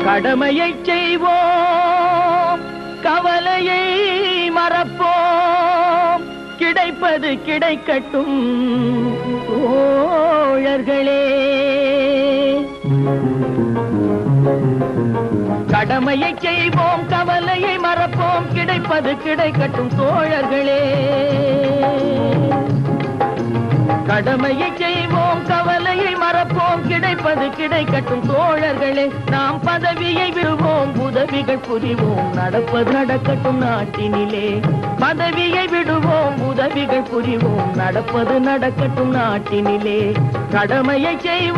கடமையை செய்வோம் கவலையை மறப்போம் கிடைப்பது கிடைக்கட்டும் தோழர்களே கடமையை செய்வோம் கவலையை மறப்போம் கிடைப்பது கிடைக்கட்டும் தோழர்களே கடமையை செய்வோம் கவலையை மறப்போம் கிடைப்பது கிடைக்கட்டும் தோழர்களே நாம் பதவியை விடுவோம் உதவிகள் புரிவோம் நடப்பது நடக்கட்டும் நாட்டினிலே பதவியை விடுவோம் உதவிகள் புரிவோம் நடப்பது நடக்கட்டும் நாட்டினிலே கடமையை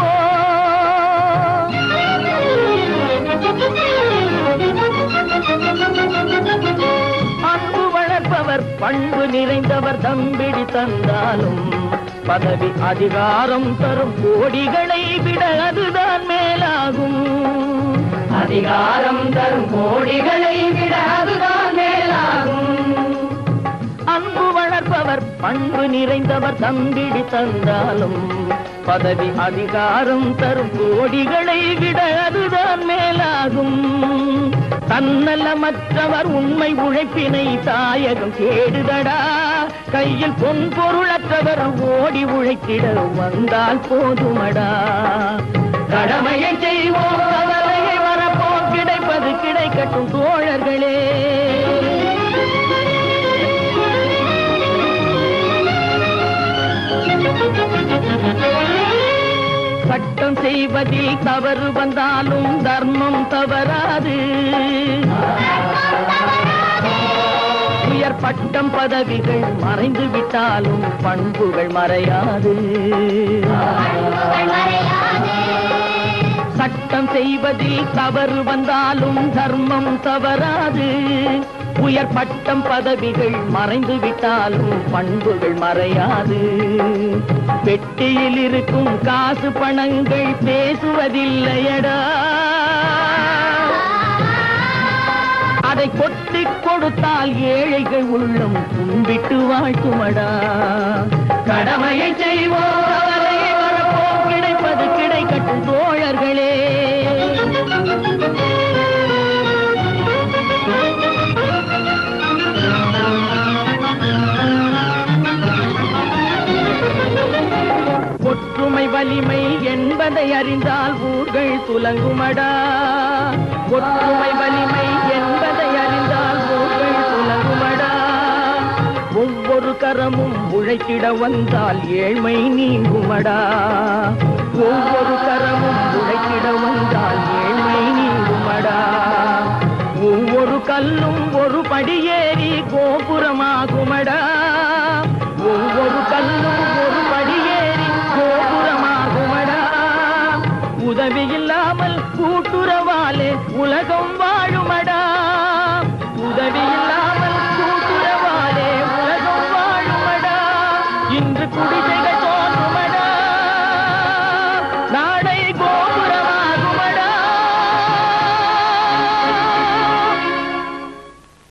செய்வோம் அன்பு வளர்ப்பவர் பண்பு நிறைந்தவர் தம்பிடி தந்தாலும் பதவி அதிகாரம் தரும் கோடிகளை விட அதுதான் மேலாகும் அதிகாரம் தரும் கோடிகளை விட அதுதான் மேலாகும் அன்பு வளர்ப்பவர் பண்பு நிறைந்தவர் தம்பிடி தந்தாலும் பதவி அதிகாரம் தரும் கோடிகளை விட அதுதான் மேலாகும் தன்னலமற்றவர் உண்மை உழைப்பினை தாயகம் கேடுதடா கையில் பொன் பொருளற்றவர் ஓடி உழைத்திட வந்தால் போதுமடா கடமையை செய்வோம் கவலையை வரப்போம் கிடைப்பது கிடைக்கட்டும் தோழர்களே சட்டம் செய்வதில் தவறு வந்தாலும் தர்மம் தவறாது உயர் பட்டம் பதவிகள் மறைந்து விட்டாலும் பண்புகள் மறையாது சட்டம் செய்வதில் தவறு வந்தாலும் தர்மம் தவறாது உயர் பட்டம் பதவிகள் மறைந்து விட்டாலும் பண்புகள் மறையாது பெட்டியில் இருக்கும் காசு பணங்கள் பேசுவதில்லையடா அதை கொட்டி கொடுத்தால் ஏழைகள் உள்ளம் கும்பிட்டு வாழ்த்துமடா கடமையை செய்வோம் கவலையை மறப்போம் கிடைப்பது கிடைக்கட்டும் தோழர்களே ஒற்றுமை வலிமை என்பதை அறிந்தால் ஊர்கள் துலங்குமடா ஒற்றுமை வலிமை என்பதை அறிந்தால் ஊர்கள் துலங்குமடா ஒவ்வொரு கரமும் உழைத்திட வந்தால் ஏழ்மை நீங்குமடா ஒவ்வொரு கரமும் உழைத்திட வந்தால் ஏழ்மை நீங்குமடா ஒவ்வொரு கல்லும் ஒரு படியேறி கோபுரமாகுமடா